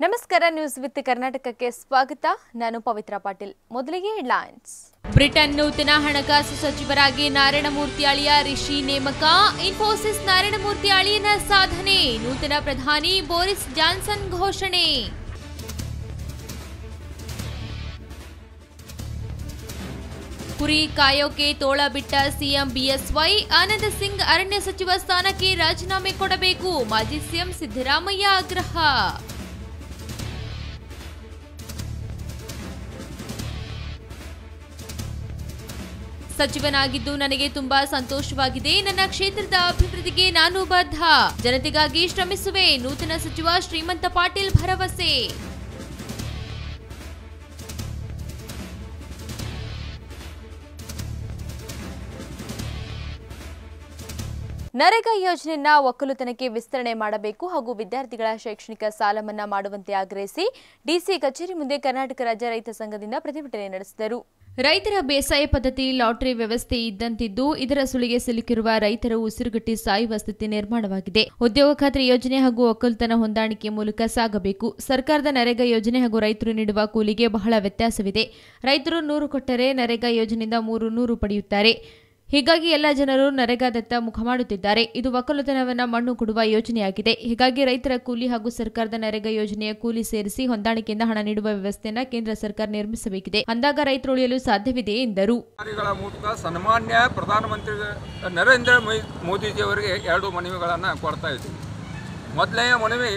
ನಮಸ್ಕಾರ news with ಕರ್ನಾಟಕಕ್ಕೆ ಸ್ವಾಗತ ನಾನು ಪವಿತ್ರ ಪಾಟೀಲ್ ಮೊದಲಿಗೆ ಹೆಡ್ಲೈನ್ಸ್ ಬ್ರಿಟನ್ ನೂತನ ಹಣಕಾಸು ಸಚಿವರಾಗಿ ನಾರಾಯಣಮೂರ್ತಿ ಅಳಿಯ ರಿಷಿ ನೇಮಕ ಇನ್ಫೋಸಿಸ್ ನಾರಾಯಣಮೂರ್ತಿ ಅಳಿಯನ ಸಾಧನೆ ನೂತನ ಪ್ರಧಾನಿ ಬೋರಿಸ್ ಜಾನ್ಸನ್ ಘೋಷಣೆ ಕುರಿ ಕಾಯೋಕೆ ತೋಳ ಬಿಟ್ಟ ಸಿಎಂ ಬಿಎಸ್ವೈ ಆನಂದ್ ಸಿಂಗ್ ಅರಣ್ಯ ಸಚಿವ ಸ್ಥಾನಕ್ಕೆ ರಾಜೀನಾಮೆ ಕೊಡಬೇಕು ಮಾಜಿ ಸಿಎಂ ಸಿದ್ದರಾಮಯ್ಯ ಆಗ್ರಹ ಸಚಿವನಾಗಿದ್ದು ನನಗೆ ತುಂಬಾ ಸಂತೋಷವಾಗಿದೆ ನನ್ನ ಕ್ಷೇತ್ರದ ಅಭಿವೃದ್ಧಿಗೆ ನಾನು ಬದ್ಧ ಜನತೆಗಾಗಿ ಶ್ರಮಿಸುವೆ ನೂತನ ಸಚಿವ ಶ್ರೀಮಂತ ಪಾಟೀಲ್ ಭರವಸೆ ನರೇಗಾ ಯೋಜನೆಯನ್ನ ಒಕ್ಕಲುತನಕ್ಕೆ ವಿಸ್ತರಣೆ ಮಾಡಬೇಕು ಹಾಗೂ ವಿದ್ಯಾರ್ಥಿಗಳ ಶೈಕ್ಷಣಿಕ ಸಾಲ ಮನ್ನಾ ಮಾಡುವಂತೆ ಆಗ್ರಹಿಸಿ ಡಿಸಿ ಕಚೇರಿ ಮುಂದೆ ಕರ್ನಾಟಕ ರಾಜ್ಯ ರೈತ ಸಂಘದಿಂದ ಪ್ರತಿಭಟನೆ ನಡೆಸಿದರು ರೈತರ ಬೇಸಾಯ ಪದ್ಧತಿ ಲಾಟರಿ ವ್ಯವಸ್ಥೆ ಇದ್ದಂತಿದ್ದು ಇದರ ಸುಳಿಗೆ ಸಿಲುಕಿರುವ ರೈತರು ಉಸಿರುಗಟ್ಟಿ ಸಾಯುವ ಸ್ಥಿತಿ ನಿರ್ಮಾಣವಾಗಿದೆ ಉದ್ಯೋಗ ಖಾತ್ರಿ ಯೋಜನೆ ಹಾಗೂ ಒಕ್ಕಲ್ತನ ಹೊಂದಾಣಿಕೆ ಮೂಲಕ ಸಾಗಬೇಕು ಸರ್ಕಾರದ ನರೇಗಾ ಯೋಜನೆ ಹಾಗೂ ರೈತರು ನೀಡುವ ಕೂಲಿಗೆ ಬಹಳ ವ್ಯತ್ಯಾಸವಿದೆ ರೈತರು ನೂರು ಕೊಟ್ಟರೆ ನರೇಗಾ ಯೋಜನೆಯಿಂದ ಮೂರು ನೂರು ಪಡೆಯುತ್ತಾರೆ ಹೀಗಾಗಿ ಎಲ್ಲ ಜನರು ನರೇಗಾದತ್ತ ಮುಖ ಮಾಡುತ್ತಿದ್ದಾರೆ ಇದು ಒಕ್ಕಲುತನವನ್ನ ಮಣ್ಣು ಕೊಡುವ ಯೋಜನೆಯಾಗಿದೆ ಹೀಗಾಗಿ ರೈತರ ಕೂಲಿ ಹಾಗೂ ಸರ್ಕಾರದ ನರೇಗಾ ಯೋಜನೆಯ ಕೂಲಿ ಸೇರಿಸಿ ಹೊಂದಾಣಿಕೆಯಿಂದ ಹಣ ನೀಡುವ ವ್ಯವಸ್ಥೆಯನ್ನ ಕೇಂದ್ರ ಸರ್ಕಾರ ನಿರ್ಮಿಸಬೇಕಿದೆ ಅಂದಾಗ ರೈತರು ಉಳಿಯಲು ಸಾಧ್ಯವಿದೆ ಎಂದರು ಅಧಿಕಾರಿಗಳ ಮೂಲಕ ಸನ್ಮಾನ್ಯ ಪ್ರಧಾನಮಂತ್ರಿ ನರೇಂದ್ರ ಮೈ- ಮೋದಿಜಿಯವರಿಗೆ ಎರಡು ಮನವಿಗಳನ್ನು ಕೊಡ್ತಾ ಇದ್ದೀವಿ ಮೊದಲನೆಯ ಮನವಿ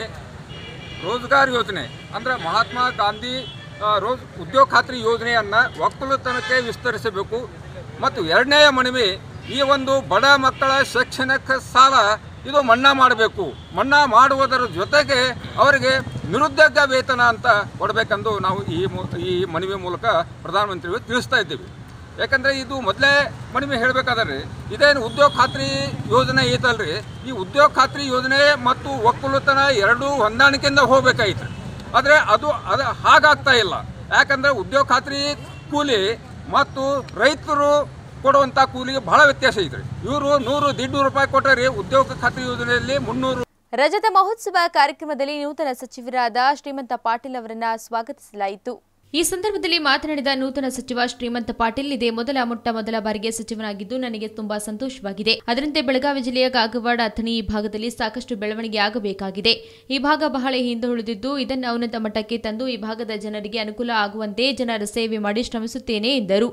ರೋಜ್ಗಾರ್ ಯೋಜನೆ ಅಂದರೆ ಮಹಾತ್ಮ ಗಾಂಧಿ ಆ, ರೋಜ್ ಉದ್ಯೋಗ ಖಾತ್ರಿ ಯೋಜನೆಯನ್ನು ಒಕ್ಕಲುತನಕ್ಕೆ ವಿಸ್ತರಿಸಬೇಕು ಮತ್ತು ಎರಡನೆಯ ಮನವಿ ಈ ಒಂದು ಬಡ ಮಕ್ಕಳ ಶೈಕ್ಷಣಿಕ ಸಾಲ ಇದು ಮನ್ನಾ ಮಾಡಬೇಕು ಮನ್ನಾ ಮಾಡುವುದರ ಜೊತೆಗೆ ಅವರಿಗೆ ನಿರುದ್ಯೋಗ ವೇತನ ಅಂತ ಕೊಡಬೇಕೆಂದು ನಾವು ಈ ಮೂ- ಈ ಮನವಿ ಮೂಲಕ ಪ್ರಧಾನಮಂತ್ರಿಗಳು ತಿಳಿಸ್ತಾ ಇದ್ದೀವಿ ಯಾಕಂದರೆ ಇದು ಮೊದಲೇ ಮನವಿ ಹೇಳಬೇಕಾದ್ರೆ ಇದೇನು ಉದ್ಯೋಗ ಖಾತ್ರಿ ಯೋಜನೆ ಐತಲ್ರಿ ಈ ಉದ್ಯೋಗ ಖಾತ್ರಿ ಯೋಜನೆ ಮತ್ತು ಒಕ್ಕಲುತನ ಎರಡೂ ಹೊಂದಾಣಿಕೆಯಿಂದ ಹೋಗ್ಬೇಕಾಗಿತ್ತು ಆದರೆ ಅದು ಅದು ಹಾಗಾಗ್ತಾ ಇಲ್ಲ ಯಾಕಂದರೆ ಉದ್ಯೋಗ ಖಾತ್ರಿ ಕೂಲಿ ಮತ್ತು ರೈತರು ಕೊಡುವಂಥ ಕೂಲಿಗೆ ಬಹಳ ವ್ಯತ್ಯಾಸ ಐತ್ರಿ ಇವರು ನೂರು ದಿಡ್ನೂರು ರೂಪಾಯಿ ಕೊಟ್ಟರೆ ಉದ್ಯೋಗ ಖಾತ್ರಿ ಯೋಜನೆಯಲ್ಲಿ ಮುನ್ನೂರು ರಜತ ಮಹೋತ್ಸವ ಕಾರ್ಯಕ್ರಮದಲ್ಲಿ ನೂತನ ಸಚಿವರಾದ ಶ್ರೀಮಂತ ಪಾಟೀಲ್ ಅವರನ್ನ ಸ್ವಾಗತಿಸಲಾಯಿತು ಈ ಸಂದರ್ಭದಲ್ಲಿ ಮಾತನಾಡಿದ ನೂತನ ಸಚಿವ ಶ್ರೀಮಂತ ಪಾಟೀಲ್ ಇದೇ ಮೊದಲ ಮೊಟ್ಟ ಮೊದಲ ಬಾರಿಗೆ ಸಚಿವನಾಗಿದ್ದು ನನಗೆ ತುಂಬಾ ಸಂತೋಷವಾಗಿದೆ ಅದರಂತೆ ಬೆಳಗಾವಿ ಜಿಲ್ಲೆಯ ಕಾಗವಾಡ ಅಥಣಿ ಈ ಭಾಗದಲ್ಲಿ ಸಾಕಷ್ಟು ಬೆಳವಣಿಗೆ ಆಗಬೇಕಾಗಿದೆ ಈ ಭಾಗ ಬಹಳ ಹಿಂದೆ ಉಳಿದಿದ್ದು ಇದನ್ನು ಉನ್ನತ ಮಟ್ಟಕ್ಕೆ ತಂದು ಈ ಭಾಗದ ಜನರಿಗೆ ಅನುಕೂಲ ಆಗುವಂತೆ ಜನರ ಸೇವೆ ಮಾಡಿ ಶ್ರಮಿಸುತ್ತೇನೆ ಎಂದರು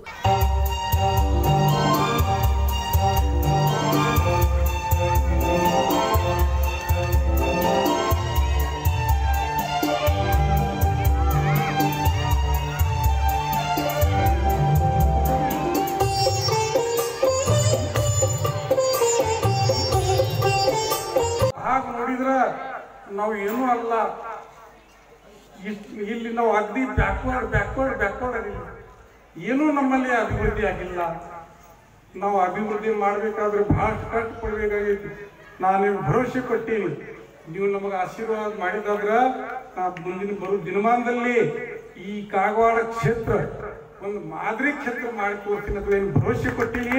ಹಾಗೆ ನೋಡಿದ್ರೆ ನಾವು ಏನೂ ಅಲ್ಲ ಇಷ್ಟ್- ಇಲ್ಲಿ ನಾವು ಅಗ್ದಿ ಬ್ಯಾಕ್ವರ್ಡ್ ಬ್ಯಾಕ್ವರ್ಡ್ ಬ್ಯಾಕ್ವರ್ಡ್ ಅದಿಲ್ಲ ಏನೂ ನಮ್ಮಲ್ಲಿ ಅಭಿವೃದ್ಧಿ ಆಗಿಲ್ಲ ನಾವು ಅಭಿವೃದ್ಧಿ ಮಾಡಬೇಕಾದ್ರೆ ಬಹಳ ಕಷ್ಟ ಪಡ್ಬೇಕಾಗೈತಿ ನಾನು ನೀವು ಭರವಸೆ ಕೊಟ್ಟೀನಿ ನೀವು ನಮಗೆ ಆಶೀರ್ವಾದ ಮಾಡಿದಾದ್ರ ನಾ ಮುಂದಿನ ಬರೋ ದಿನಮಾನದಲ್ಲಿ ಈ ಕಾಗವಾಡ ಕ್ಷೇತ್ರ ಒಂದು ಮಾದರಿ ಕ್ಷೇತ್ರ ಮಾಡಿ ತೋರಿಸ್ತೀನಿ ಅಥವಾ ಏನು ಭರವಸೆ ಕೊಟ್ಟೀನಿ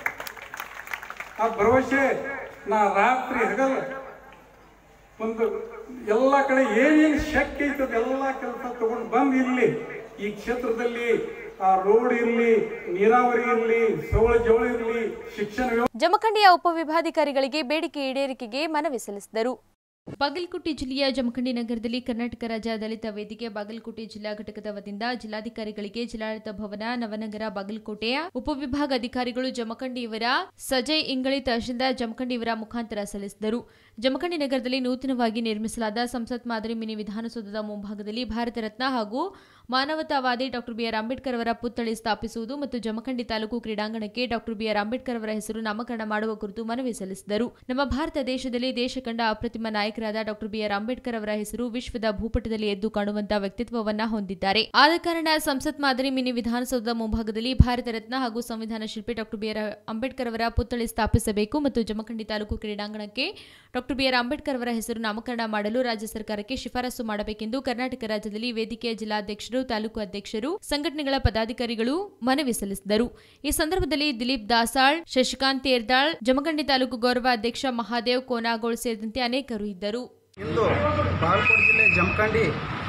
ಆ ಭರವಸೆ ನಾ ರಾತ್ರಿ ಹಗಲ ಒಂದು ಎಲ್ಲ ಕಡೆ ಏನೇನು ಶಕ್ತಿ ಐತದ ಎಲ್ಲ ಕೆಲಸ ತಗೊಂಡು ಬಂದು ಇಲ್ಲಿ ಈ ಕ್ಷೇತ್ರದಲ್ಲಿ ಆ ರೋಡ್ ಇರಲಿ ನೀರಾವರಿ ಇರಲಿ ಸವಳ ಜವಳ ಇರಲಿ ಶಿಕ್ಷಣ ವ್ಯವಸ್ಥೆ ಜಮಖಂಡಿಯ ಉಪವಿಭಾಧಿಕಾರಿಗಳಿಗೆ ಬೇಡಿಕೆ ಈಡೇರಿಕೆಗೆ ಮನವಿ ಸಲ್ಲಿಸಿದರು ಬಾಗಲಕೋಟೆ ಜಿಲ್ಲೆಯ ಜಮಖಂಡಿ ನಗರದಲ್ಲಿ ಕರ್ನಾಟಕ ರಾಜ್ಯ ದಲಿತ ವೇದಿಕೆ ಬಾಗಲಕೋಟೆ ಜಿಲ್ಲಾ ಘಟಕದ ವತಿಯಿಂದ ಜಿಲ್ಲಾಧಿಕಾರಿಗಳಿಗೆ ಜಿಲ್ಲಾಡಳಿತ ಭವನ ನವನಗರ ಬಾಗಲಕೋಟೆಯ ಉಪವಿಭಾಗ ಅಧಿಕಾರಿಗಳು ಜಮಖಂಡಿ ಇವರ ಸಜಯ್ ಇಂಗಳಿ ತಹಶೀಲ್ದಾರ್ ಜಮಖಂಡಿ ಇವರ ಮುಖಾಂತರ ಸಲ್ಲಿಸಿದರು ಜಮಖಂಡಿ ನಗರದಲ್ಲಿ ನೂತನವಾಗಿ ನಿರ್ಮಿಸಲಾದ ಸಂಸತ್ ಮಾದರಿ ಮಿನಿ ವಿಧಾನಸೌಧದ ಮುಂಭಾಗದಲ್ಲಿ ಭಾರತ ರತ್ನ ಹಾಗೂ ಮಾನವತಾವಾದಿ ಡಾಕ್ಟರ್ ಬಿಆರ್ ಅಂಬೇಡ್ಕರ್ ಅವರ ಪುತ್ಥಳಿ ಸ್ಥಾಪಿಸುವುದು ಮತ್ತು ಜಮಖಂಡಿ ತಾಲೂಕು ಕ್ರೀಡಾಂಗಣಕ್ಕೆ ಡಾಕ್ಟರ್ ಬಿಆರ್ ಅಂಬೇಡ್ಕರ್ ಅವರ ಹೆಸರು ನಾಮಕರಣ ಮಾಡುವ ಕುರಿತು ಮನವಿ ಸಲ್ಲಿಸಿದರು ನಮ್ಮ ಭಾರತ ದೇಶದಲ್ಲಿ ದೇಶ ಕಂಡ ಅಪ್ರತಿಮ ನಾಯಕರಾದ ಡಾಕ್ಟರ್ ಬಿಆರ್ ಅಂಬೇಡ್ಕರ್ ಅವರ ಹೆಸರು ವಿಶ್ವದ ಭೂಪಟದಲ್ಲಿ ಎದ್ದು ಕಾಣುವಂತಹ ವ್ಯಕ್ತಿತ್ವವನ್ನ ಹೊಂದಿದ್ದಾರೆ ಆದ ಕಾರಣ ಸಂಸತ್ ಮಾದರಿ ಮಿನಿ ವಿಧಾನಸೌಧದ ಮುಂಭಾಗದಲ್ಲಿ ಭಾರತ ರತ್ನ ಹಾಗೂ ಸಂವಿಧಾನ ಶಿಲ್ಪಿ ಡಾಕ್ಟರ್ ಬಿಆರ್ ಅಂಬೇಡ್ಕರ್ ಅವರ ಪುತ್ಥಳಿ ಸ್ಥಾಪಿಸಬೇಕು ಮತ್ತು ಜಮಖಂಡಿ ತಾಲೂಕು ಕ್ರೀಡಾಂಗಣಕ್ಕೆ ಡಾಕ್ಟರ್ ಬಿಆರ್ ಅಂಬೇಡ್ಕರ್ ಅವರ ಹೆಸರು ನಾಮಕರಣ ಮಾಡಲು ರಾಜ್ಯ ಸರ್ಕಾರಕ್ಕೆ ಶಿಫಾರಸು ಮಾಡಬೇಕೆಂದು ಕರ್ನಾಟಕ ರಾಜ್ಯದಲ್ಲಿ ವೇದಿಕೆಯ ಜಿಲ್ಲಾಧ್ಯಕ್ಷರು ತಾಲೂಕು ಅಧ್ಯಕ್ಷರು ಸಂಘಟನೆಗಳ ಪದಾಧಿಕಾರಿಗಳು ಮನವಿ ಸಲ್ಲಿಸಿದರು ಈ ಸಂದರ್ಭದಲ್ಲಿ ದಿಲೀಪ್ ದಾಸಾಳ್ ಶಶಿಕಾಂತ್ ತೇರ್ದಾಳ್ ಜಮಖಂಡಿ ತಾಲೂಕು ಗೌರವ ಅಧ್ಯಕ್ಷ ಮಹಾದೇವ್ ಕೋನಾಗೋಳ್ ಸೇರಿದಂತೆ ಅನೇಕರು ಇದ್ದರು ಇಂದು ಬಾಗಲಕೋಟೆ ಜಿಲ್ಲೆ ಜಮಖಂಡಿ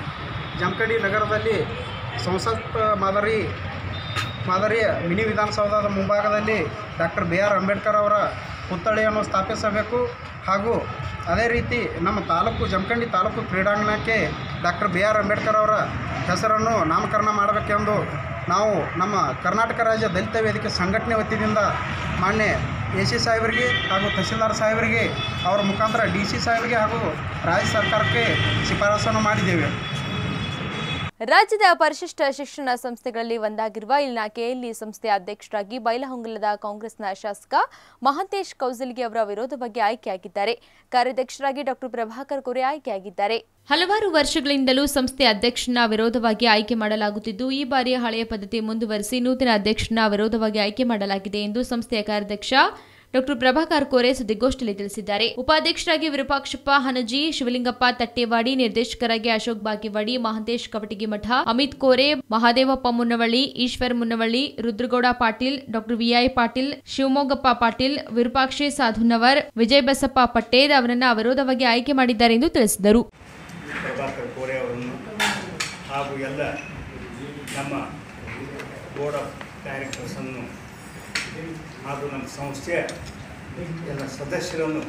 ಜಮಖಂಡಿ ನಗರದಲ್ಲಿ ಸಂಸತ್ ಮಾದರಿ ಮಾದರಿಯ ಮಿನಿ ವಿಧಾನಸೌಧದ ಮುಂಭಾಗದಲ್ಲಿ ಡಾಕ್ಟರ್ ಬಿ ಆರ್ ಅಂಬೇಡ್ಕರ್ ಅವರ ಪುತ್ಥಳಿಯನ್ನು ಸ್ಥಾಪಿಸಬೇಕು ಹಾಗೂ ಅದೇ ರೀತಿ ನಮ್ಮ ತಾಲೂಕು ಜಮಖಂಡಿ ತಾಲೂಕು ಕ್ರೀಡಾಂಗಣಕ್ಕೆ ಡಾಕ್ಟರ್ ಬಿ ಆರ್ ಅಂಬೇಡ್ಕರ್ ಅವರ ಹೆಸರನ್ನು ನಾಮಕರಣ ಮಾಡಬೇಕೆಂದು ನಾವು ನಮ್ಮ ಕರ್ನಾಟಕ ರಾಜ್ಯ ದಲಿತ ವೇದಿಕೆ ಸಂಘಟನೆ ವತಿಯಿಂದ ಮಾನ್ಯ ಎ ಸಿ ಸಾಹೇಬರಿಗೆ ಹಾಗೂ ತಹಸೀಲ್ದಾರ್ ಸಾಹೇಬರಿಗೆ ಅವರ ಮುಖಾಂತರ ಡಿ ಸಿ ಸಾಹೇಬರಿಗೆ ಹಾಗೂ ರಾಜ್ಯ ಸರ್ಕಾರಕ್ಕೆ ಶಿಫಾರಸನ್ನು ಮಾಡಿದ್ದೇವೆ ರಾಜ್ಯದ ಪರಿಶಿಷ್ಟ ಶಿಕ್ಷಣ ಸಂಸ್ಥೆಗಳಲ್ಲಿ ಒಂದಾಗಿರುವ ಇಲ್ಲಿನ ಕೆಎಲ್ಇ ಸಂಸ್ಥೆಯ ಅಧ್ಯಕ್ಷರಾಗಿ ಬೈಲಹೊಂಗಲದ ಕಾಂಗ್ರೆಸ್ನ ಶಾಸಕ ಮಹಂತೇಶ್ ಕೌಸಲ್ಗಿ ಅವರ ವಿರೋಧ ಬಗ್ಗೆ ಆಯ್ಕೆಯಾಗಿದ್ದಾರೆ ಕಾರ್ಯಾಧ್ಯಕ್ಷರಾಗಿ ಡಾಕ್ಟರ್ ಪ್ರಭಾಕರ್ ಕೊರೆ ಆಯ್ಕೆಯಾಗಿದ್ದಾರೆ ಹಲವಾರು ವರ್ಷಗಳಿಂದಲೂ ಸಂಸ್ಥೆ ಅಧ್ಯಕ್ಷನ ವಿರೋಧವಾಗಿ ಆಯ್ಕೆ ಮಾಡಲಾಗುತ್ತಿದ್ದು ಈ ಬಾರಿಯ ಹಳೆಯ ಪದ್ಧತಿ ಮುಂದುವರಿಸಿ ನೂತನ ಅಧ್ಯಕ್ಷನ ವಿರೋಧವಾಗಿ ಆಯ್ಕೆ ಮಾಡಲಾಗಿದೆ ಎಂದು ಸಂಸ್ಥೆಯ ಕಾರ್ಯಾಧ್ಯಕ್ಷ ಡಾಕ್ಟರ್ ಪ್ರಭಾಕರ್ ಕೋರೆ ಸುದ್ದಿಗೋಷ್ಠಿಯಲ್ಲಿ ತಿಳಿಸಿದ್ದಾರೆ ಉಪಾಧ್ಯಕ್ಷರಾಗಿ ವಿರೂಪಾಕ್ಷಪ್ಪ ಹನಜಿ ಶಿವಲಿಂಗಪ್ಪ ತಟ್ಟೇವಾಡಿ ನಿರ್ದೇಶಕರಾಗಿ ಅಶೋಕ್ ಬಾಗೇವಾಡಿ ಮಹಂತೇಶ್ ಕವಟಗಿಮಠ ಅಮಿತ್ ಕೋರೆ ಮಹಾದೇವಪ್ಪ ಮುನ್ನವಳ್ಳಿ ಈಶ್ವರ್ ಮುನ್ನವಳ್ಳಿ ರುದ್ರಗೌಡ ಪಾಟೀಲ್ ಡಾಕ್ಟರ್ ವಿಐ ಪಾಟೀಲ್ ಶಿವಮೊಗ್ಗಪ್ಪ ಪಾಟೀಲ್ ವಿರೂಪಾಕ್ಷಿ ಸಾಧುನವರ್ ವಿಜಯ ಬಸಪ್ಪ ಪಟ್ಟೇದ್ ಅವರನ್ನ ಅವಿರೋಧವಾಗಿ ಆಯ್ಕೆ ಮಾಡಿದ್ದಾರೆ ಎಂದು ತಿಳಿಸಿದರು ಪ್ರಭಾಕರ್ ಕೋರೆ ಅವರನ್ನು ಹಾಗೂ ಎಲ್ಲ ನಮ್ಮ ಬೋರ್ಡ್ ಆಫ್ ಡೈರೆಕ್ಟರ್ಸನ್ನು ಹಾಗೂ ನಮ್ಮ ಸಂಸ್ಥೆಯ ಎಲ್ಲ ಸದಸ್ಯರನ್ನು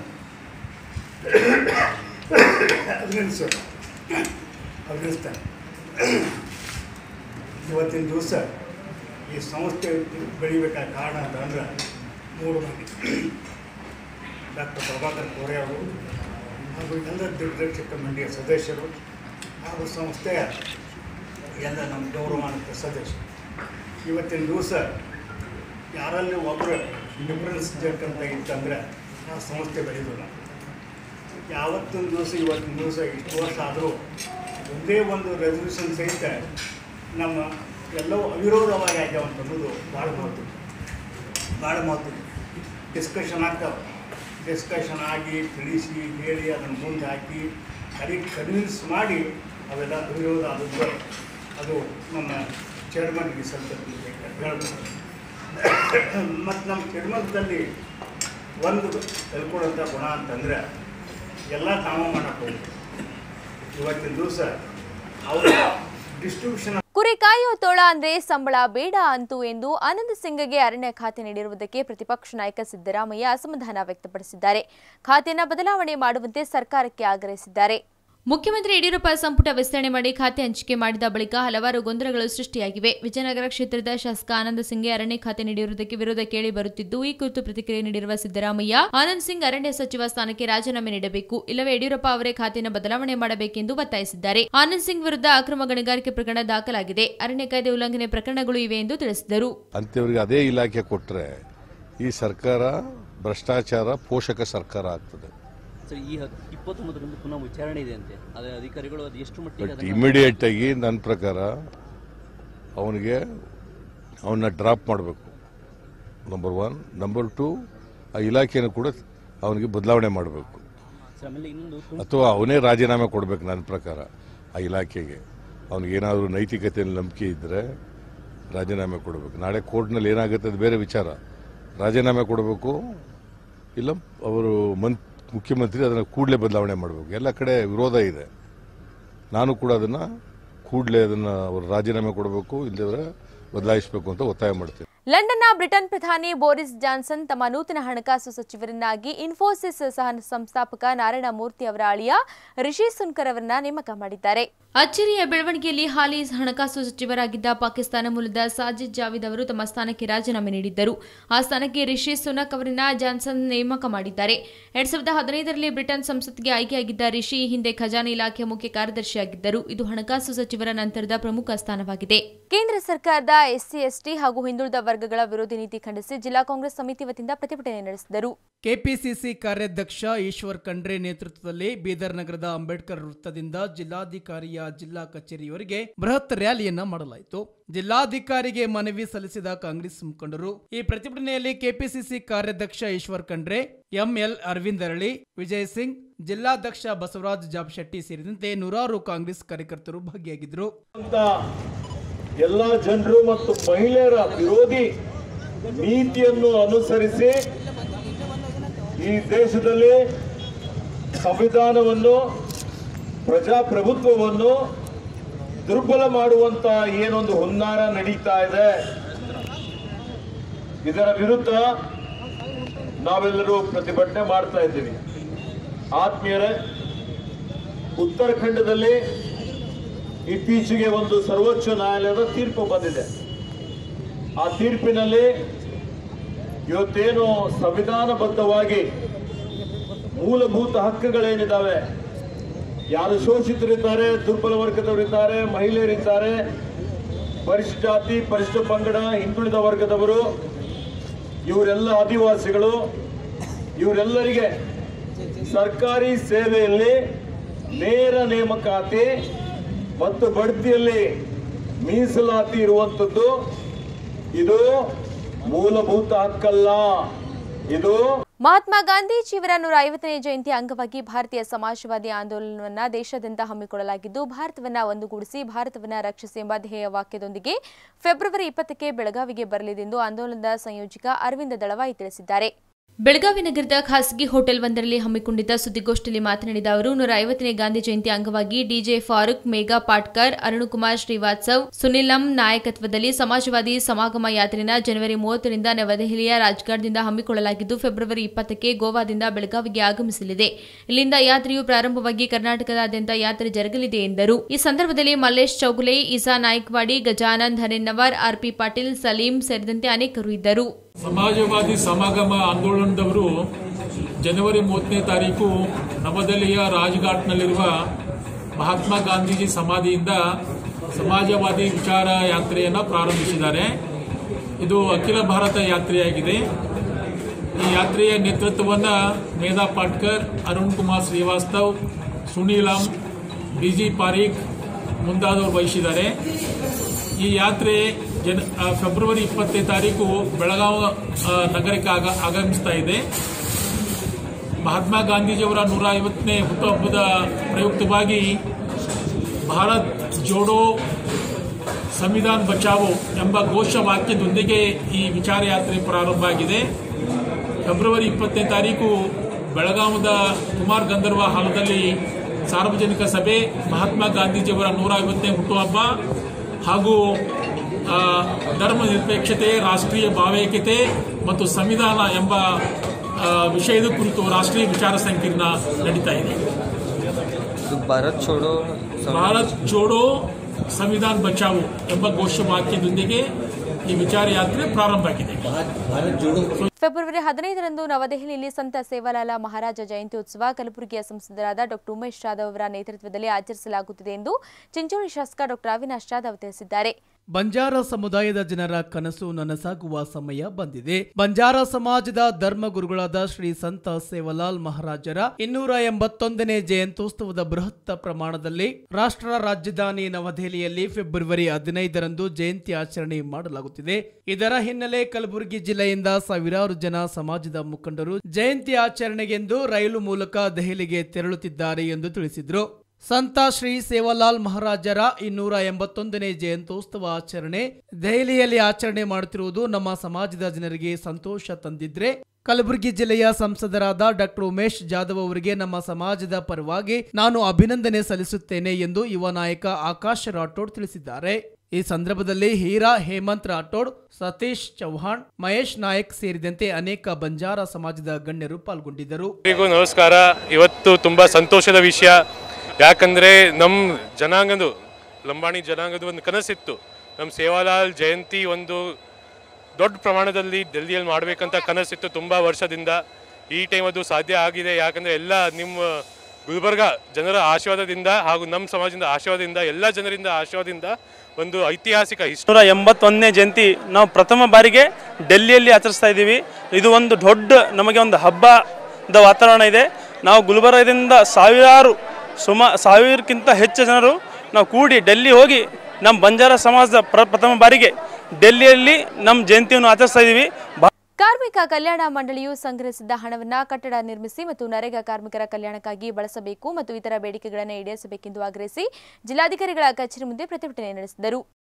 ಅಭಿನಂದಿಸೋಣ ಅಭಿನಂದಿಸ್ತಾನೆ ಇವತ್ತಿನ ದಿವಸ ಈ ಸಂಸ್ಥೆ ಬೆಳಿಬೇಕಾದ ಕಾರಣ ಅಂತಂದ್ರೆ ಮೂರು ಮಂದಿ ಡಾಕ್ಟರ್ ಪ್ರಭಾಕರ್ ಕೋರೆ ಅವರು ಹಾಗೂ ಎಲ್ಲ ನಿರ್ದೇಶಕ ಮಂಡಳಿಯ ಸದಸ್ಯರು ಹಾಗೂ ಸಂಸ್ಥೆಯ ಎಲ್ಲ ನಮ್ಮ ಗೌರವಾನ್ವಿತ ಸದಸ್ಯರು ಇವತ್ತಿನ ದಿವಸ ಯಾರಲ್ಲಿ ಒಬ್ಬರು ಡಿಫರೆನ್ಸ್ ಜಟ್ ಅಂತ ಇತ್ತಂದ್ರೆ ಆ ಸಂಸ್ಥೆ ಬೆಳೆಯೋದಿಲ್ಲ ಯಾವತ್ತೊಂದು ದಿವಸ ಇವತ್ತಿನ ದಿವಸ ಇಷ್ಟು ವರ್ಷ ಆದರೂ ಒಂದೇ ಒಂದು ರೆಸಲ್ಯೂಷನ್ ಸಹಿತ ನಮ್ಮ ಎಲ್ಲವೂ ಅವಿರೋಧವಾಗಿ ಆಗ್ಯಾವ ಅಂತ ಅನ್ನೋದು ಭಾಳ ಮಾತು ಭಾಳ ಮಾತು ಡಿಸ್ಕಷನ್ ಆಗ್ತಾವೆ ಡಿಸ್ಕಷನ್ ಆಗಿ ತಿಳಿಸಿ ಹೇಳಿ ಅದನ್ನು ಮುಂದೆ ಹಾಕಿ ಕಡಿ ಕನ್ವಿನ್ಸ್ ಮಾಡಿ ಅವೆಲ್ಲ ಅವಿರೋಧ ಆದದ್ದು ಅದು ನಮ್ಮ ಚೇರ್ಮನ್ಗೆ ಸ್ವಲ್ಪ ಹೇಳ್ಬೋದು ಮತ್ತು ನಮ್ಮ ಚೇರ್ಮನ್ದಲ್ಲಿ ಒಂದು ತಿಳ್ಕೊಳ್ಳೋಂಥ ಗುಣ ಅಂತಂದರೆ ಎಲ್ಲ ತಾವು ಮಾಡಕ್ಕೆ ಹೋಗ್ತೀವಿ ಇವತ್ತಿನ ದಿವಸ ಅವರ ಡಿಸ್ಟ್ರಿಬ್ಯೂಷನ್ ಕುರಿ ಕಾಯೋ ತೋಳ ಅಂದ್ರೆ ಸಂಬಳ ಬೇಡ ಅಂತು ಎಂದು ಆನಂದ್ ಸಿಂಗ್ಗೆ ಅರಣ್ಯ ಖಾತೆ ನೀಡಿರುವುದಕ್ಕೆ ಪ್ರತಿಪಕ್ಷ ನಾಯಕ ಸಿದ್ದರಾಮಯ್ಯ ಅಸಮಾಧಾನ ವ್ಯಕ್ತಪಡಿಸಿದ್ದಾರೆ ಖಾತೆಯನ್ನು ಬದಲಾವಣೆ ಮಾಡುವಂತೆ ಸರ್ಕಾರಕ್ಕೆ ಆಗ್ರಹಿಸಿದ್ದಾರೆ ಮುಖ್ಯಮಂತ್ರಿ ಯಡಿಯೂರಪ್ಪ ಸಂಪುಟ ವಿಸ್ತರಣೆ ಮಾಡಿ ಖಾತೆ ಹಂಚಿಕೆ ಮಾಡಿದ ಬಳಿಕ ಹಲವಾರು ಗೊಂದಲಗಳು ಸೃಷ್ಟಿಯಾಗಿವೆ ವಿಜಯನಗರ ಕ್ಷೇತ್ರದ ಶಾಸಕ ಆನಂದ್ ಸಿಂಗ್ಗೆ ಅರಣ್ಯ ಖಾತೆ ನೀಡಿರುವುದಕ್ಕೆ ವಿರೋಧ ಕೇಳಿ ಬರುತ್ತಿದ್ದು ಈ ಕುರಿತು ಪ್ರತಿಕ್ರಿಯೆ ನೀಡಿರುವ ಸಿದ್ದರಾಮಯ್ಯ ಆನಂದ್ ಸಿಂಗ್ ಅರಣ್ಯ ಸಚಿವ ಸ್ಥಾನಕ್ಕೆ ರಾಜೀನಾಮೆ ನೀಡಬೇಕು ಇಲ್ಲವೇ ಯಡಿಯೂರಪ್ಪ ಅವರೇ ಖಾತೆಯನ್ನು ಬದಲಾವಣೆ ಮಾಡಬೇಕೆಂದು ಒತ್ತಾಯಿಸಿದ್ದಾರೆ ಆನಂದ್ ಸಿಂಗ್ ವಿರುದ್ಧ ಅಕ್ರಮ ಗಣಿಗಾರಿಕೆ ಪ್ರಕರಣ ದಾಖಲಾಗಿದೆ ಅರಣ್ಯ ಕಾಯ್ದೆ ಉಲ್ಲಂಘನೆ ಪ್ರಕರಣಗಳು ಇವೆ ಎಂದು ತಿಳಿಸಿದರು ಅಂಥವ್ರಿಗೆ ಅದೇ ಇಲಾಖೆ ಕೊಟ್ಟರೆ ಈ ಸರ್ಕಾರ ಭ್ರಷ್ಟಾಚಾರ ಪೋಷಕ ಸರ್ಕಾರ ಆಗ್ತದೆ ಸರ್ ಈ ಹತ್- ಇಪ್ಪತ್ತೊಂಬತ್ತರಂದು ಪುನಃ ವಿಚಾರಣೆ ಇದೆ ಅಂತೆ ಅದೇ ಅಧಿಕಾರಿಗಳು ಅದು ಎಷ್ಟು ಮಟ್ಟಿಗೆ ಬಟ್ ಅದನ್ನ- ಇಮಿಡಿಯೇಟ್ ಆಗಿ ನನ್ನ ಪ್ರಕಾರ ಅವನಿಗೆ ಅವನ್ನ ಡ್ರಾಪ್ ಮಾಡಬೇಕು ನಂಬರ್ ಒನ್ ನಂಬರ್ ಟು ಆ ಇಲಾಖೆಯನ್ನು ಕೂಡ ಅವನಿಗೆ ಬದಲಾವಣೆ ಮಾಡಬೇಕು ಸರ್ ಆಮೇಲೆ ಇನ್ನೊಂದು ತುಂ- ಅಥವಾ ಅವನೇ ರಾಜೀನಾಮೆ ಕೊಡಬೇಕು ನನ್ನ ಪ್ರಕಾರ ಆ ಇಲಾಖೆಗೆ ಅವನಿಗೇನಾದರೂ ನೈತಿಕತೆಯಲ್ಲಿ ನಂಬಿಕೆ ಇದ್ದರೆ ರಾಜೀನಾಮೆ ಕೊಡಬೇಕು ನಾಳೆ ಕೋರ್ಟ್ನಲ್ಲಿ ಏನಾಗುತ್ತೆ ಅದು ಬೇರೆ ವಿಚಾರ ರಾಜೀನಾಮೆ ಕೊಡಬೇಕು ಇಲ್ಲ ಅವರು ಮನ್ ಮುಖ್ಯಮಂತ್ರಿ ಅದನ್ನು ಕೂಡಲೇ ಬದಲಾವಣೆ ಮಾಡಬೇಕು ಎಲ್ಲ ಕಡೆ ವಿರೋಧ ಇದೆ ನಾನು ಕೂಡ ಅದನ್ನು ಕೂಡಲೇ ಅದನ್ನು ಅವರು ರಾಜೀನಾಮೆ ಕೊಡಬೇಕು ಇಲ್ಲದ್ರೆ ಬದಲಾಯಿಸಬೇಕು ಅಂತ ಒತ್ತಾಯ ಮಾಡ್ತೀನಿ ಲಂಡನ್ನ ಬ್ರಿಟನ್ ಪ್ರಧಾನಿ ಬೋರಿಸ್ ಜಾನ್ಸನ್ ತಮ್ಮ ನೂತನ ಹಣಕಾಸು ಸಚಿವರನ್ನಾಗಿ ಇನ್ಫೋಸಿಸ್ ಸಹ ಸಂಸ್ಥಾಪಕ ನಾರಾಯಣ ಮೂರ್ತಿ ಅವರ ಅಳಿಯ ರಿಷಿ ಸುನ್ಕರ್ ಅವರನ್ನ ನೇಮಕ ಮಾಡಿದ್ದಾರೆ ಅಚ್ಚರಿಯ ಬೆಳವಣಿಗೆಯಲ್ಲಿ ಹಾಲಿ ಹಣಕಾಸು ಸಚಿವರಾಗಿದ್ದ ಪಾಕಿಸ್ತಾನ ಮೂಲದ ಸಾಜಿದ್ ಜಾವಿದ್ ಅವರು ತಮ್ಮ ಸ್ಥಾನಕ್ಕೆ ರಾಜೀನಾಮೆ ನೀಡಿದ್ದರು ಆ ಸ್ಥಾನಕ್ಕೆ ರಿಷಿ ಸುನಕ್ ಅವರನ್ನ ಜಾನ್ಸನ್ ನೇಮಕ ಮಾಡಿದ್ದಾರೆ ಎರಡ್ ಸಾವಿರದ ಹದಿನೈದರಲ್ಲಿ ಬ್ರಿಟನ್ ಸಂಸತ್ಗೆ ಆಯ್ಕೆಯಾಗಿದ್ದ ರಿಷಿ ಈ ಹಿಂದೆ ಖಜಾನೆ ಇಲಾಖೆಯ ಮುಖ್ಯ ಕಾರ್ಯದರ್ಶಿಯಾಗಿದ್ದರು ಇದು ಹಣಕಾಸು ಸಚಿವರ ನಂತರದ ಪ್ರಮುಖ ಸ್ಥಾನವಾಗಿದೆ ಕೇಂದ್ರ ಸರ್ಕಾರದ ಎಸ್ಸಿ ಎಸ್ಟಿ ಹಾಗೂ ಹಿಂದುಳಿದ ವರ್ಗಗಳ ವಿರೋಧಿ ನೀತಿ ಖಂಡಿಸಿ ಜಿಲ್ಲಾ ಕಾಂಗ್ರೆಸ್ ಸಮಿತಿ ವತಿಯಿಂದ ಪ್ರತಿಭಟನೆ ನಡೆಸಿದರು ಕೆಪಿಸಿಸಿ ಕಾರ್ಯಾಧ್ಯಕ್ಷ ಈಶ್ವರ್ ಖಂಡ್ರೆ ನೇತೃತ್ವದಲ್ಲಿ ಬೀದರ್ ನಗರದ ಅಂಬೇಡ್ಕರ್ ವೃತ್ತದಿಂದ ಜಿಲ್ಲಾಧಿಕಾರಿಯ ಜಿಲ್ಲಾ ಕಚೇರಿಯವರೆಗೆ ಬೃಹತ್ ರ್ಯಾಲಿಯನ್ನ ಮಾಡಲಾಯಿತು ಜಿಲ್ಲಾಧಿಕಾರಿಗೆ ಮನವಿ ಸಲ್ಲಿಸಿದ ಕಾಂಗ್ರೆಸ್ ಮುಖಂಡರು ಈ ಪ್ರತಿಭಟನೆಯಲ್ಲಿ ಕೆಪಿಸಿಸಿ ಕಾರ್ಯಾಧ್ಯಕ್ಷ ಈಶ್ವರ್ ಖಂಡ್ರೆ ಎಂಎಲ್ ಅರವಿಂದ್ ಅರಳಿ ವಿಜಯ್ ಸಿಂಗ್ ಜಿಲ್ಲಾಧ್ಯಕ್ಷ ಬಸವರಾಜ್ ಜಾಬ್ಶೆಟ್ಟಿ ಸೇರಿದಂತೆ ನೂರಾರು ಕಾಂಗ್ರೆಸ್ ಕಾರ್ಯಕರ್ತರು ಭಾಗಿಯಾಗಿದ್ದರು ಅಂತ ಎಲ್ಲ ಜನರು ಮತ್ತು ಮಹಿಳೆಯರ ವಿರೋಧಿ ನೀತಿಯನ್ನು ಅನುಸರಿಸಿ ಈ ದೇಶದಲ್ಲಿ ಸಂವಿಧಾನವನ್ನು ಪ್ರಜಾಪ್ರಭುತ್ವವನ್ನು ದುರ್ಬಲ ಮಾಡುವಂತ ಏನೊಂದು ಹುನ್ನಾರ ನಡೀತಾ ಇದೆ ಇದರ ವಿರುದ್ಧ ನಾವೆಲ್ಲರೂ ಪ್ರತಿಭಟನೆ ಮಾಡ್ತಾ ಇದ್ದೀವಿ ಆತ್ಮೀಯರೇ ಉತ್ತರಾಖಂಡದಲ್ಲಿ ಇತ್ತೀಚೆಗೆ ಒಂದು ಸರ್ವೋಚ್ಚ ನ್ಯಾಯಾಲಯದ ತೀರ್ಪು ಬಂದಿದೆ ಆ ತೀರ್ಪಿನಲ್ಲಿ ಇವತ್ತೇನು ಸಂವಿಧಾನಬದ್ಧವಾಗಿ ಮೂಲಭೂತ ಹಕ್ಕುಗಳೇನಿದ್ದಾವೆ ಯಾರು ಶೋಷಿತರಿದ್ದಾರೆ ದುರ್ಬಲ ವರ್ಗದವರಿದ್ದಾರೆ ಮಹಿಳೆಯರಿದ್ದಾರೆ ಪರಿಶಿಷ್ಟ ಜಾತಿ ಪರಿಶಿಷ್ಟ ಪಂಗಡ ಹಿಂದುಳಿದ ವರ್ಗದವರು ಇವರೆಲ್ಲ ಆದಿವಾಸಿಗಳು ಇವರೆಲ್ಲರಿಗೆ ಸರ್ಕಾರಿ ಸೇವೆಯಲ್ಲಿ ನೇರ ನೇಮಕಾತಿ ಮತ್ತು ಬಡ್ತಿಯಲ್ಲಿ ಮೀಸಲಾತಿ ಇರುವಂಥದ್ದು ಇದು ಮೂಲಭೂತ ಹಕ್ಕಲ್ಲ ಇದು ಮಹಾತ್ಮ ಗಾಂಧೀಜಿಯವರ ನೂರ ಐವತ್ತನೇ ಜಯಂತಿ ಅಂಗವಾಗಿ ಭಾರತೀಯ ಸಮಾಜವಾದಿ ಆಂದೋಲನವನ್ನ ದೇಶಾದ್ಯಂತ ಹಮ್ಮಿಕೊಳ್ಳಲಾಗಿದ್ದು ಭಾರತವನ್ನ ಒಂದುಗೂಡಿಸಿ ಭಾರತವನ್ನ ರಕ್ಷಿಸಿ ಎಂಬ ಧ್ಯೇಯ ವಾಕ್ಯದೊಂದಿಗೆ ಫೆಬ್ರವರಿ ಇಪ್ಪತ್ತಕ್ಕೆ ಬೆಳಗಾವಿಗೆ ಬರಲಿದೆ ಎಂದು ಆಂದೋಲನದ ಸಂಯೋಜಕ ಅರವಿಂದ ದಳವಾಯಿ ತಿಳಿಸಿದ್ದಾರೆ ಬೆಳಗಾವಿ ನಗರದ ಖಾಸಗಿ ಹೋಟೆಲ್ ಒಂದರಲ್ಲಿ ಹಮ್ಮಿಕೊಂಡಿದ್ದ ಸುದ್ದಿಗೋಷ್ಠಿಯಲ್ಲಿ ಮಾತನಾಡಿದ ಅವರು ನೂರ ಐವತ್ತನೇ ಗಾಂಧಿ ಜಯಂತಿ ಅಂಗವಾಗಿ ಡಿಜೆ ಫಾರೂಕ್ ಮೇಘಾ ಪಾಟ್ಕರ್ ಅರುಣಕುಮಾರ್ ಶ್ರೀವಾತ್ಸವ್ ಸುನಿಲಂ ನಾಯಕತ್ವದಲ್ಲಿ ಸಮಾಜವಾದಿ ಸಮಾಗಮ ಯಾತ್ರೆನ ಜನವರಿ ಮೂವತ್ತರಿಂದ ನವದೆಹಲಿಯ ರಾಜ್ಘಾಟ್ದಿಂದ ಹಮ್ಮಿಕೊಳ್ಳಲಾಗಿದ್ದು ಫೆಬ್ರವರಿ ಇಪ್ಪತ್ತಕ್ಕೆ ಗೋವಾದಿಂದ ಬೆಳಗಾವಿಗೆ ಆಗಮಿಸಲಿದೆ ಇಲ್ಲಿಂದ ಯಾತ್ರೆಯು ಪ್ರಾರಂಭವಾಗಿ ಕರ್ನಾಟಕದಾದ್ಯಂತ ಯಾತ್ರೆ ಜರುಗಲಿದೆ ಎಂದರು ಈ ಸಂದರ್ಭದಲ್ಲಿ ಮಲ್ಲೇಶ್ ಚೌಗುಲೆ ಇಸಾ ನಾಯ್ಕವಾಡಿ ಗಜಾನಂದ್ ಹರೆನ್ನವರ್ ಆರ್ಪಿ ಪಾಟೀಲ್ ಸಲೀಂ ಸೇರಿದಂತೆ ಅನೇಕರು ಇದ್ದರು ಸಮಾಜವಾದಿ ಸಮಾಗಮ ಆಂದೋಲನದವರು ಜನವರಿ ಮೂವತ್ತನೇ ತಾರೀಕು ನವದೆಹಲಿಯ ರಾಜ್ಘಾಟ್ನಲ್ಲಿರುವ ಮಹಾತ್ಮ ಗಾಂಧೀಜಿ ಸಮಾಧಿಯಿಂದ ಸಮಾಜವಾದಿ ವಿಚಾರ ಯಾತ್ರೆಯನ್ನು ಪ್ರಾರಂಭಿಸಿದ್ದಾರೆ ಇದು ಅಖಿಲ ಭಾರತ ಯಾತ್ರೆಯಾಗಿದೆ ಈ ಯಾತ್ರೆಯ ನೇತೃತ್ವವನ್ನು ಮೇಧಾ ಪಾಟ್ಕರ್ ಅರುಣ್ ಕುಮಾರ್ ಶ್ರೀವಾಸ್ತವ್ ಸುನೀಲಂ ಬಿಜಿ ಪಾರೀಖ್ ಮುಂತಾದವರು ವಹಿಸಿದ್ದಾರೆ ಈ ಯಾತ್ರೆ ಜನ ಆ, ಫೆಬ್ರವರಿ ಇಪ್ಪತ್ತನೇ ತಾರೀಕು ಬೆಳಗಾವಿ ಆ, ನಗರಕ್ಕೆ ಆಗ ಆಗಮಿಸ್ತಾ ಇದೆ ಮಹಾತ್ಮ ಗಾಂಧೀಜಿಯವರ ನೂರ ಐವತ್ತನೇ ಹುಟ್ಟುಹಬ್ಬದ ಪ್ರಯುಕ್ತವಾಗಿ ಭಾರತ್ ಜೋಡೋ ಸಂವಿಧಾನ್ ಬಚಾವೋ ಎಂಬ ಘೋಷವಾಕ್ಯದೊಂದಿಗೆ ಈ ವಿಚಾರ ಯಾತ್ರೆ ಪ್ರಾರಂಭ ಆಗಿದೆ ಫೆಬ್ರವರಿ ಇಪ್ಪತ್ತನೇ ತಾರೀಕು ಬೆಳಗಾವದ ಕುಮಾರ್ ಗಂಧರ್ವ ಹಾಲದಲ್ಲಿ ಸಾರ್ವಜನಿಕ ಸಭೆ ಮಹಾತ್ಮ ಗಾಂಧೀಜಿಯವರ ನೂರ ಐವತ್ತನೇ ಹುಟ್ಟುಹಬ್ಬ ಹಾಗೂ ಆ, ಧರ್ಮ ನಿರಪೇಕ್ಷತೆ ರಾಷ್ಟ್ರೀಯ ಭಾವೈಕ್ಯತೆ ಮತ್ತು ಸಂವಿಧಾನ ಎಂಬ ಆ, ವಿಷಯದ ಕುರಿತು ರಾಷ್ಟ್ರೀಯ ವಿಚಾರ ಸಂಕಿರಣ ನಡೀತಾ ಇದೆ ಭಾರತ್ ಛೋಡೋ ಭಾರತ್ ಜೋಡೋ ಸಂವಿಧಾನ ಬಚಾವೋ ಎಂಬ ಘೋಷವಾಕ್ಯದೊಂದಿಗೆ ಈ ವಿಚಾರ ಯಾತ್ರೆ ಪ್ರಾರಂಭ ಆಗಿದೆ ಫೆಬ್ರವರಿ ಹದಿನೈದರಂದು ನವದೆಹಲಿಯಲ್ಲಿ ಸಂತ ಸೇವಾಲಾಲ ಮಹಾರಾಜ ಜಯಂತಿ ಉತ್ಸವ ಕಲಬುರಗಿಯ ಸಂಸದರಾದ ಡಾ ಉಮೇಶ್ ಜಾಧವ್ ಅವರ ನೇತೃತ್ವದಲ್ಲಿ ಆಚರಿಸಲಾಗುತ್ತಿದೆ ಎಂದು ಚಿಂಚೋಳಿ ಶಾಸಕ ಡಾ ಅವಿನಾಶ್ ಜಾಧವ್ ತಿಳಿಸಿದ್ದಾರೆ ಬಂಜಾರ ಸಮುದಾಯದ ಜನರ ಕನಸು ನನಸಾಗುವ ಸಮಯ ಬಂದಿದೆ ಬಂಜಾರ ಸಮಾಜದ ಧರ್ಮಗುರುಗಳಾದ ಶ್ರೀ ಸಂತ ಸೇವಲಾಲ್ ಮಹಾರಾಜರ ಇನ್ನೂರ ಎಂಬತ್ತೊಂದನೇ ಜಯಂತ್ಯೋತ್ಸವದ ಬೃಹತ್ ಪ್ರಮಾಣದಲ್ಲಿ ರಾಷ್ಟ್ರ ರಾಜಧಾನಿ ನವದೆಹಲಿಯಲ್ಲಿ ಫೆಬ್ರವರಿ ಹದಿನೈದರಂದು ಜಯಂತಿ ಆಚರಣೆ ಮಾಡಲಾಗುತ್ತಿದೆ ಇದರ ಹಿನ್ನೆಲೆ ಕಲಬುರಗಿ ಜಿಲ್ಲೆಯಿಂದ ಸಾವಿರಾರು ಜನ ಸಮಾಜದ ಮುಖಂಡರು ಜಯಂತಿ ಆಚರಣೆಗೆಂದು ರೈಲು ಮೂಲಕ ದೆಹಲಿಗೆ ತೆರಳುತ್ತಿದ್ದಾರೆ ಎಂದು ತಿಳಿಸಿದರು ಸಂತ ಶ್ರೀ ಸೇವಾಲಾಲ್ ಮಹಾರಾಜರ ಇನ್ನೂರ ಎಂಬತ್ತೊಂದನೇ ಜಯಂತ್ಯೋತ್ಸವ ಆಚರಣೆ ದೆಹಲಿಯಲ್ಲಿ ಆಚರಣೆ ಮಾಡುತ್ತಿರುವುದು ನಮ್ಮ ಸಮಾಜದ ಜನರಿಗೆ ಸಂತೋಷ ತಂದಿದ್ರೆ ಕಲಬುರಗಿ ಜಿಲ್ಲೆಯ ಸಂಸದರಾದ ಡಾಕ್ಟರ್ ಉಮೇಶ್ ಜಾಧವ್ ಅವರಿಗೆ ನಮ್ಮ ಸಮಾಜದ ಪರವಾಗಿ ನಾನು ಅಭಿನಂದನೆ ಸಲ್ಲಿಸುತ್ತೇನೆ ಎಂದು ಯುವ ನಾಯಕ ಆಕಾಶ್ ರಾಠೋಡ್ ತಿಳಿಸಿದ್ದಾರೆ ಈ ಸಂದರ್ಭದಲ್ಲಿ ಹೀರಾ ಹೇಮಂತ್ ರಾಠೋಡ್ ಸತೀಶ್ ಚೌಹಾಣ್ ಮಹೇಶ್ ನಾಯಕ್ ಸೇರಿದಂತೆ ಅನೇಕ ಬಂಜಾರ ಸಮಾಜದ ಗಣ್ಯರು ಪಾಲ್ಗೊಂಡಿದ್ದರು ಎಲ್ರಿಗೂ ನಮಸ್ಕಾರ ಇವತ್ತು ತುಂಬ ಸಂತೋಷದ ವಿಷಯ ಯಾಕಂದರೆ ನಮ್ಮ ಜನಾಂಗದ ಲಂಬಾಣಿ ಜನಾಂಗದ ಒಂದು ಕನಸಿತ್ತು ನಮ್ಮ ಸೇವಾಲಾಲ್ ಜಯಂತಿ ಒಂದು ದೊಡ್ಡ ಪ್ರಮಾಣದಲ್ಲಿ ಡೆಲ್ಲಿಯಲ್ಲಿ ಮಾಡಬೇಕಂತ ಕನಸಿತ್ತು ತುಂಬ ವರ್ಷದಿಂದ ಈ ಟೈಮ್ ಅದು ಸಾಧ್ಯ ಆಗಿದೆ ಯಾಕಂದರೆ ಎಲ್ಲ ನಿಮ್ಮ ಗುಲ್ಬರ್ಗ ಜನರ ಆಶೀರ್ವಾದದಿಂದ ಹಾಗೂ ನಮ್ಮ ಸಮಾಜದಿಂದ ಆಶೀರ್ವಾದದಿಂದ ಎಲ್ಲ ಜನರಿಂದ ಆಶೀರ್ವಾದದಿಂದ ಒಂದು ಐತಿಹಾಸಿಕ ಹಿಸ್ಟರಿ ನೂರ ಎಂಬತ್ತೊಂದನೇ ಜಯಂತಿ ನಾವು ಪ್ರಥಮ ಬಾರಿಗೆ ಡೆಲ್ಲಿಯಲ್ಲಿ ಆಚರಿಸ್ತಾ ಇದ್ದೀವಿ ಇದು ಒಂದು ದೊಡ್ಡ ನಮಗೆ ಒಂದು ಹಬ್ಬದ ವಾತಾವರಣ ಇದೆ ನಾವು ಗುಲ್ಬರ್ಗದಿಂದ ಸಾವಿರಾರು ಸುಮ ಸಾವಿರಕ್ಕಿಂತ ಹೆಚ್ಚು ಜನರು ನಾವು ಕೂಡಿ ಡೆಲ್ಲಿ ಹೋಗಿ ನಮ್ಮ ಬಂಜಾರ ಸಮಾಜದ ಪ್ರ ಪ್ರಥಮ ಬಾರಿಗೆ ಡೆಲ್ಲಿಯಲ್ಲಿ ನಮ್ಮ ಜಯಂತಿಯನ್ನು ಆಚರಿಸ್ತಾ ಇದ್ದೀವಿ ಕಾರ್ಮಿಕ ಕಲ್ಯಾಣ ಮಂಡಳಿಯು ಸಂಗ್ರಹಿಸಿದ್ದ ಹಣವನ್ನು ಕಟ್ಟಡ ನಿರ್ಮಿಸಿ ಮತ್ತು ನರೇಗಾ ಕಾರ್ಮಿಕರ ಕಲ್ಯಾಣಕ್ಕಾಗಿ ಬಳಸಬೇಕು ಮತ್ತು ಇತರ ಬೇಡಿಕೆಗಳನ್ನು ಈಡೇರಿಸಬೇಕೆಂದು ಆಗ್ರಹಿಸಿ ಜಿಲ್ಲಾಧಿಕಾರಿಗಳ ಕಚೇರಿ ಮುಂದೆ ಪ್ರತಿಭಟನೆ ನಡೆಸಿದರು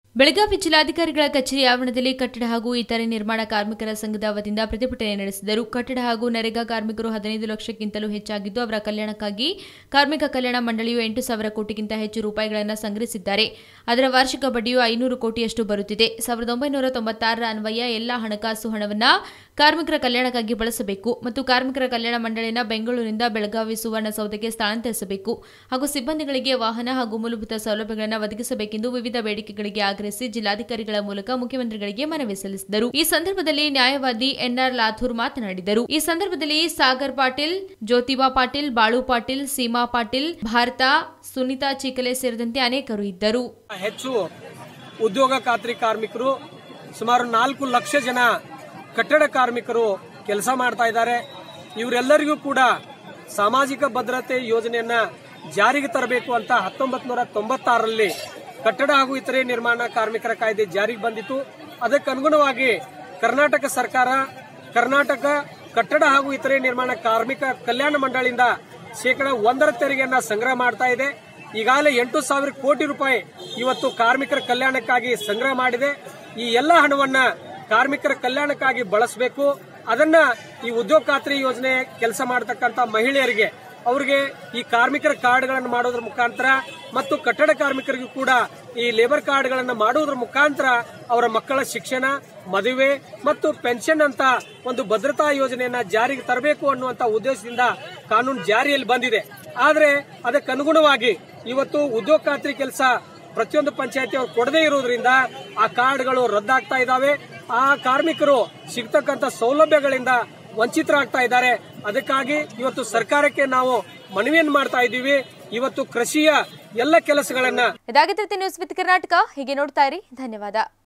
ಬೆಳಗಾವಿ ಜಿಲ್ಲಾಧಿಕಾರಿಗಳ ಕಚೇರಿ ಆವರಣದಲ್ಲಿ ಕಟ್ಟಡ ಹಾಗೂ ಇತರೆ ನಿರ್ಮಾಣ ಕಾರ್ಮಿಕರ ಸಂಘದ ವತಿಯಿಂದ ಪ್ರತಿಭಟನೆ ನಡೆಸಿದರು ಕಟ್ಟಡ ಹಾಗೂ ನರೇಗಾ ಕಾರ್ಮಿಕರು ಹದಿನೈದು ಲಕ್ಷಕ್ಕಿಂತಲೂ ಹೆಚ್ಚಾಗಿದ್ದು ಅವರ ಕಲ್ಯಾಣಕ್ಕಾಗಿ ಕಾರ್ಮಿಕ ಕಲ್ಯಾಣ ಮಂಡಳಿಯು ಎಂಟು ಸಾವಿರ ಕೋಟಿಗಿಂತ ಹೆಚ್ಚು ರೂಪಾಯಿಗಳನ್ನು ಸಂಗ್ರಹಿಸಿದ್ದಾರೆ ಅದರ ವಾರ್ಷಿಕ ಬಡ್ಡಿಯು ಐನೂರು ಕೋಟಿಯಷ್ಟು ಬರುತ್ತಿದೆ ಸಾವಿರದ ಒಂಬೈನೂರ ತೊಂಬತ್ತಾರರ ಅನ್ವಯ ಎಲ್ಲಾ ಹಣಕಾಸು ಹಣವನ್ನ ಕಾರ್ಮಿಕರ ಕಲ್ಯಾಣಕ್ಕಾಗಿ ಬಳಸಬೇಕು ಮತ್ತು ಕಾರ್ಮಿಕರ ಕಲ್ಯಾಣ ಮಂಡಳಿನ ಬೆಂಗಳೂರಿನಿಂದ ಬೆಳಗಾವಿ ಸುವರ್ಣಸೌಧಕ್ಕೆ ಸ್ಥಳಾಂತರಿಸಬೇಕು ಹಾಗೂ ಸಿಬ್ಬಂದಿಗಳಿಗೆ ವಾಹನ ಹಾಗೂ ಮೂಲಭೂತ ಸೌಲಭ್ಯಗಳನ್ನು ಒದಗಿಸಬೇಕೆಂದು ವಿವಿಧ ಬೇಡಿಕೆಗಳಿಗೆ ಆಗ್ರಹಿಸಿ ಜಿಲ್ಲಾಧಿಕಾರಿಗಳ ಮೂಲಕ ಮುಖ್ಯಮಂತ್ರಿಗಳಿಗೆ ಮನವಿ ಸಲ್ಲಿಸಿದರು ಈ ಸಂದರ್ಭದಲ್ಲಿ ನ್ಯಾಯವಾದಿ ಎನ್ಆರ್ ಲಾಥೂರ್ ಮಾತನಾಡಿದರು ಈ ಸಂದರ್ಭದಲ್ಲಿ ಸಾಗರ್ ಪಾಟೀಲ್ ಜ್ಯೋತಿಬಾ ಪಾಟೀಲ್ ಬಾಳು ಪಾಟೀಲ್ ಸೀಮಾ ಪಾಟೀಲ್ ಭಾರತ ಸುನೀತಾ ಚಿಕಲೆ ಸೇರಿದಂತೆ ಅನೇಕರು ಇದ್ದರು ಹೆಚ್ಚು ಉದ್ಯೋಗ ಖಾತ್ರಿ ಕಾರ್ಮಿಕರು ಸುಮಾರು ನಾಲ್ಕು ಲಕ್ಷ ಜನ ಕಟ್ಟಡ ಕಾರ್ಮಿಕರು ಕೆಲಸ ಮಾಡ್ತಾ ಇದ್ದಾರೆ ಇವರೆಲ್ಲರಿಗೂ ಕೂಡ ಸಾಮಾಜಿಕ ಭದ್ರತೆ ಯೋಜನೆಯನ್ನ ಜಾರಿಗೆ ತರಬೇಕು ಅಂತ ಹತ್ತೊಂಬತ್ ನೂರ ತೊಂಬತ್ತಾರರಲ್ಲಿ ಕಟ್ಟಡ ಹಾಗೂ ಇತರೆ ನಿರ್ಮಾಣ ಕಾರ್ಮಿಕರ ಕಾಯ್ದೆ ಜಾರಿಗೆ ಬಂದಿತ್ತು ಅದಕ್ಕೆ ಅನುಗುಣವಾಗಿ ಕರ್ನಾಟಕ ಸರ್ಕಾರ ಕರ್ನಾಟಕ ಕಟ್ಟಡ ಹಾಗೂ ಇತರೆ ನಿರ್ಮಾಣ ಕಾರ್ಮಿಕ ಕಲ್ಯಾಣ ಮಂಡಳಿಯಿಂದ ಶೇಕಡ ಒಂದರ ತೆರಿಗೆಯನ್ನ ಸಂಗ್ರಹ ಮಾಡ್ತಾ ಇದೆ ಈಗಾಗಲೇ ಎಂಟು ಸಾವಿರ ಕೋಟಿ ರೂಪಾಯಿ ಇವತ್ತು ಕಾರ್ಮಿಕರ ಕಲ್ಯಾಣಕ್ಕಾಗಿ ಸಂಗ್ರಹ ಮಾಡಿದೆ ಈ ಎಲ್ಲ ಹಣವನ್ನ ಕಾರ್ಮಿಕರ ಕಲ್ಯಾಣಕ್ಕಾಗಿ ಬಳಸಬೇಕು ಅದನ್ನ ಈ ಉದ್ಯೋಗ ಖಾತ್ರಿ ಯೋಜನೆ ಕೆಲಸ ಮಾಡತಕ್ಕಂತ ಮಹಿಳೆಯರಿಗೆ ಅವರಿಗೆ ಈ ಕಾರ್ಮಿಕರ ಕಾರ್ಡ್ಗಳನ್ನು ಮಾಡೋದ್ರ ಮುಖಾಂತರ ಮತ್ತು ಕಟ್ಟಡ ಕಾರ್ಮಿಕರಿಗೂ ಕೂಡ ಈ ಲೇಬರ್ ಕಾರ್ಡ್ಗಳನ್ನು ಮಾಡುವುದರ ಮುಖಾಂತರ ಅವರ ಮಕ್ಕಳ ಶಿಕ್ಷಣ ಮದುವೆ ಮತ್ತು ಪೆನ್ಷನ್ ಅಂತ ಒಂದು ಭದ್ರತಾ ಯೋಜನೆಯನ್ನ ಜಾರಿಗೆ ತರಬೇಕು ಅನ್ನುವಂತ ಉದ್ದೇಶದಿಂದ ಕಾನೂನು ಜಾರಿಯಲ್ಲಿ ಬಂದಿದೆ ಆದ್ರೆ ಅದಕ್ಕೆ ಅನುಗುಣವಾಗಿ ಇವತ್ತು ಉದ್ಯೋಗ ಖಾತ್ರಿ ಕೆಲಸ ಪ್ರತಿಯೊಂದು ಪಂಚಾಯತಿ ಅವರು ಕೊಡದೇ ಇರುವುದರಿಂದ ಆ ಕಾರ್ಡ್ಗಳು ರದ್ದಾಗ್ತಾ ಇದಾವೆ ಆ ಕಾರ್ಮಿಕರು ಸಿಗ್ತಕ್ಕಂತ ಸೌಲಭ್ಯಗಳಿಂದ ವಂಚಿತರಾಗ್ತಾ ಇದ್ದಾರೆ ಅದಕ್ಕಾಗಿ ಇವತ್ತು ಸರ್ಕಾರಕ್ಕೆ ನಾವು ಮನವಿಯನ್ನು ಮಾಡ್ತಾ ಇದ್ದೀವಿ ಇವತ್ತು ಕೃಷಿಯ ಎಲ್ಲ ಕೆಲಸಗಳನ್ನ ಇದಾಗಿತ್ತು ನ್ಯೂಸ್ ವಿತ್ ಕರ್ನಾಟಕ ಹೀಗೆ ನೋಡ್ತಾ ಇರಿ ಧನ್ಯವಾದ